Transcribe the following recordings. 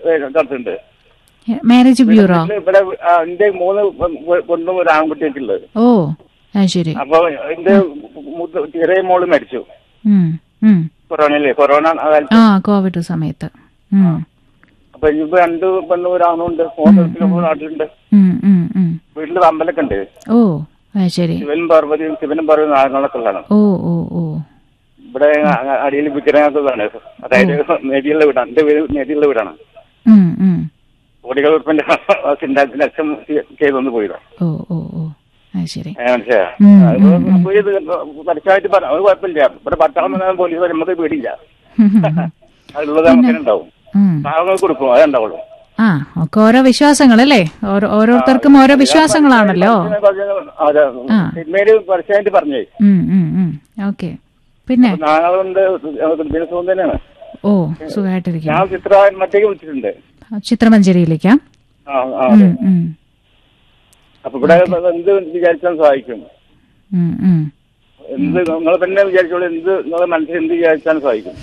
നടത്തുന്നുണ്ട് marriage bureau ഇവിടെ ആ, എന്റെ മൂന്ന് കൊണ്ടും ഒരു ആൺകുട്ടിയൊക്കെയുള്ളത് ഓ അത് ശരി അപ്പൊ എന്റെ മൂത്ത ചെറിയ മോള് മരിച്ചു ഉം, ഉം. കൊറോണയില്ലേ കൊറോണ കാലത്ത് ആ കോവിഡ് സമയത്ത് ഉം, അപ്പൊ ഇനിയിപ്പോ രണ്ട് പെണ്ണും ഒരു ആണുണ്ട് മൂന്ന് നാട്ടിലുണ്ട് ഉം, ഉം, ഉം. വീട്ടില് അമ്പലൊക്കെ ഉണ്ട് ഓ അത് ശരി ശിവനും പാർവതിയും ശിവനും പാർവതി നാഗങ്ങളൊക്കെ ഉള്ളതാണ് ഓ ഓ ഓ ഇവിടെ അ- അടിയിൽ വിഗ്രഹങ്ങളൊക്കെയാണ് അതായത് നേടിയുള്ള വീടാണ് എന്റെ വീട് നേടിയുള്ള വീടാണ് ഉം, ഉം. കോടികൾ ഉറുപ്പിന്റെ ചിന്താ- ലക്ഷം ചെയ്തൊന്ന് പോയതാണ് ഓ ഓ ഓ അത് ശരി മനസ്സിലായോ ഉം, അത് അപ്പൊ ഇത് പരസ്യമായിട്ട് പറഞ്ഞു അത് കുഴപ്പമില്ല ഇവിടെ പട്ടാളം പോലീസ് നമുക്ക് പേടിയില്ല അതുള്ളത് നമുക്ക് ഉണ്ടാവും ഉം. പാവങ്ങൾ കൊടുക്കും അതുണ്ടാവുള്ളൂ ആ ഒക്കെ ഓരോ വിശ്വാസങ്ങളല്ലേ ഓരോ ഓരോരുത്തർക്കും ഓരോ വിശ്വാസങ്ങളാണല്ലോ അതെ ആ. സിനിമയില് പരസ്യമായിട്ട് പറഞ്ഞേ ഉം, ഉം, ഉം. ഓക്കെ പിന്നെ നാങ്ങളുണ്ട് ദിവസവും തന്നെയാണ് ഓ സുഖമായിട്ടിരിക്കും ഞാൻ ചിത്ര മറ്റേക്ക് വിളിച്ചിട്ടുണ്ട് ചിത്രമഞ്ചേരിയിലേക്കാ ആ ആ ഉം, ഉം, അപ്പൊ ഇവിടെ എന്ത് വിചാരിച്ചാലും സഹായിക്കും ഉം, ഉം. എന്ത് നിങ്ങൾ തന്നെ വിചാരിച്ചോളൂ എന്ത് നിങ്ങളെ മനസ്സിൽ എന്ത് വിചാരിച്ചാലും സഹായിക്കും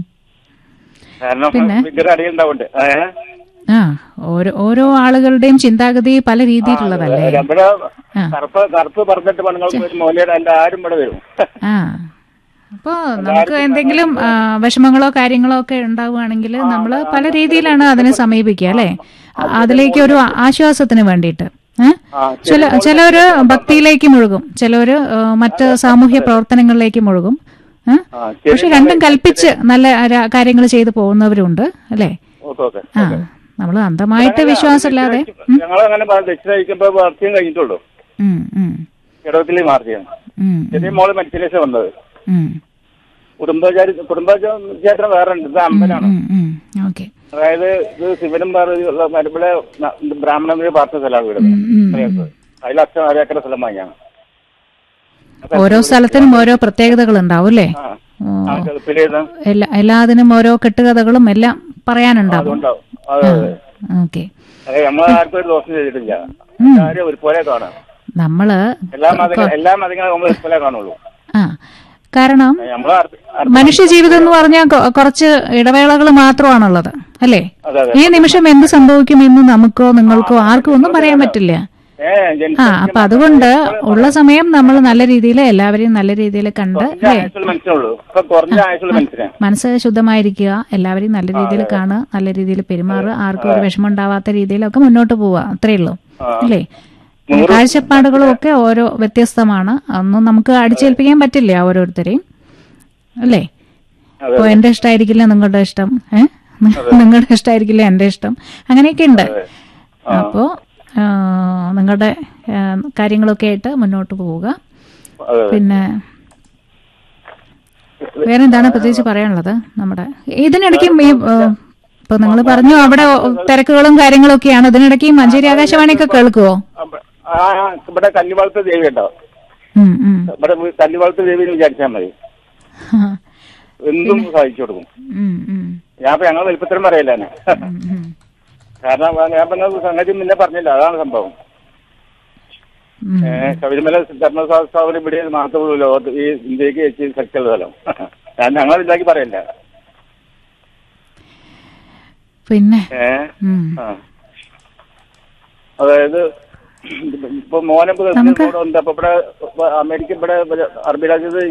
കാരണം പിന്നെ? വിഗ്രഹം അടിയുണ്ടാവുണ്ട് ഏഹ് ആ ഓരോ ഓരോ ആളുകളുടെയും ചിന്താഗതി പല രീതിയിലുള്ളതല്ലേ ഇവിടെ ആ. കറുപ്പ് കറുപ്പ് പറഞ്ഞിട്ട് പെണ്ണുങ്ങൾക്ക് വരും മോലിയുടെ അല്ല ആരും ഇവിടെ വരും ആ അപ്പോ നമുക്ക് എന്തെങ്കിലും ആ, വിഷമങ്ങളോ കാര്യങ്ങളോ ഒക്കെ ഉണ്ടാവുകയാണെങ്കിൽ നമ്മൾ പല രീതിയിലാണ് അതിനെ സമീപിക്കുക അല്ലെ അതിലേക്ക് ഒരു ആശ്വാസത്തിന് വേണ്ടിയിട്ട് ഏ? ആ, ചില ചിലവര് ഭക്തിയിലേക്ക് മുഴുകും ചിലവര് ആ, മറ്റ് സാമൂഹ്യ പ്രവർത്തനങ്ങളിലേക്ക് മുഴുകും ഏ? ആ, ശരി. പക്ഷെ രണ്ടും കൽപ്പിച്ച് നല്ല കാര്യങ്ങൾ ചെയ്തു പോകുന്നവരുണ്ട് അല്ലെ ഓക്കെ ഓക്കെ ആ നമ്മൾ അന്ധമായിട്ട് വിശ്വാസമില്ലാതെ ഞങ്ങൾ അങ്ങനെ ദക്ഷിണ കഴിക്കുമ്പോ വാർത്തയും കഴിഞ്ഞിട്ടുള്ളൂ ഉം, ഉം, ഇടവത്തില് മാർത്തിയാണ് ഉം, ചെറിയ മോള് മരിച്ചിലേശം വന്നത് ഉം, കുടുംബചാരി കുടുംബക്ഷേത്രം വേറെ ഉണ്ട് ഇത് അമ്പലാണ് ഉം, ഉം. ഓക്കെ അതായത് ഇത് ശിവനും പാർവതി ഉള്ള മരുമ്പളെ ബ്രാഹ്മണന്റെ പാർത്ത സ്ഥലമാണ് വീട് ഉം. അതിൽ അച്ഛൻ അരേക്കര സ്ഥലം വാങ്ങിയാണ് ഓരോ സ്ഥലത്തിനും ഓരോ പ്രത്യേകതകൾ ഉണ്ടാവും അല്ലേ ആ ഓ, ആ ഗൾഫിലേത് എല്ലാ എല്ലാത്തിനും ഓരോ കെട്ടുകഥകളും എല്ലാം പറയാനുണ്ടാവും അതുണ്ടാവും അതെ അതെ ഓക്കെ അതെ നമ്മൾ ആർക്കും ഒരു ദോഷം ചെയ്തിട്ടില്ല എല്ലാവരും ഒരുപോലെ കാണാം നമ്മള് എല്ലാ മതങ്ങൾ എല്ലാ മതങ്ങളും നമ്മൾ ഒരുപോലെ കാണുള്ളൂ ആ കാരണം നമ്മൾ മനുഷ്യ ജീവിതം എന്ന് പറഞ്ഞാൽ കൊ- കുറച്ച് ഇടവേളകൾ മാത്രമാണുള്ളത് അല്ലേ അതെ അതെ ഈ നിമിഷം എന്ത് സംഭവിക്കുമെന്ന് നമുക്കോ നിങ്ങൾക്കോ ആർക്കും ഒന്നും പറയാൻ പറ്റില്ല ഏ ജനിച്ച ആ അപ്പൊ അതുകൊണ്ട് ഉള്ള സമയം നമ്മൾ നല്ല രീതിയിൽ എല്ലാവരെയും നല്ല രീതിയിൽ കണ്ട് കുറഞ്ഞ ആയുസുള്ള മനുഷ്യനുള്ളൂ ഇപ്പൊ കുറഞ്ഞ ആയുസുള്ള മനുഷ്യനെ മനസ്സ് ശുദ്ധമായിരിക്കുക എല്ലാവരെയും നല്ല രീതിയിൽ കാണുക നല്ല രീതിയിൽ പെരുമാറുക ആർക്കും ഒരു വിഷമം ഉണ്ടാവാത്ത രീതിയിലൊക്കെ മുന്നോട്ട് പോവുക അത്രേ ഉള്ളൂ അല്ലേ കാഴ്ചപ്പാടുകളും ഒക്കെ ഓരോ വ്യത്യസ്തമാണ് ഒന്നും നമുക്ക് അടിച്ചേൽപ്പിക്കാൻ പറ്റില്ല ഓരോരുത്തരെയും അല്ലേ അതെ. ഇപ്പൊ എന്റെ ഇഷ്ടമായിരിക്കില്ല നിങ്ങളുടെ ഇഷ്ടം ഏഹ് നിങ്ങളുടെ ഇഷ്ടമായിരിക്കില്ല എന്റെ ഇഷ്ടം അങ്ങനെയൊക്കെ ഉണ്ട് അപ്പോ ആ, നിങ്ങളുടെ ആ, കാര്യങ്ങളൊക്കെ ആയിട്ട് മുന്നോട്ട് പോവുക അതെ പിന്നെ വേറെ എന്താണ് പ്രത്യേകിച്ച് പറയാനുള്ളത് നമ്മുടെ ഇതിനിടയ്ക്ക് ഈ ഏ, ഇപ്പൊ നിങ്ങൾ പറഞ്ഞു അവിടെ തിരക്കുകളും കാര്യങ്ങളും ഒക്കെയാണ് ഇതിനിടയ്ക്ക് ഈ മഞ്ചേരി ആകാശവാണിയൊക്കെ കേൾക്കുവോ അപ്പൊ ആ ആ, ഇവിടെ കല്ലുവളത്ത് ദേവി ഉണ്ടോ ഉം, ഉം. ഇവിടെ കല്ലുവളത്ത് ദേവി എന്ന് വിചാരിച്ചാൽ മതി എന്തും സഹായിച്ചു കൊടുക്കും ഉം, ഉം, ഞാൻ ഇപ്പൊ ഞങ്ങൾ വലിപ്പത്തരം പറയില്ല തന്നെ ഉം, ഉം. കാരണം ഞാൻ ഇപ്പൊ നിങ്ങൾക്ക് സംഗതി മുന്നേ പറഞ്ഞില്ല അതാണ് സംഭവം ഉം. ഏഹ് ശബരിമല ധർമ്മസ്ഥാപനം ഇവിടെ മാത്രമേ ഉള്ളൂ ലോകത്ത് ഈ ഇന്ത്യക്ക് ഏറ്റവും ശക്തിയുള്ള സ്ഥലം ഞാൻ ഞങ്ങൾ ഇതാക്കി പറയില്ല പിന്നെ ഏഹ് ഉം. ആ. അതായത് ഇപ്പൊ മോനെ ഇപ്പൊ ഗൾഫിൽ പോകണുണ്ട് അപ്പൊ ഇവിടെ അമേരിക്ക ഇവിടെ അറബി രാജ്യത്ത്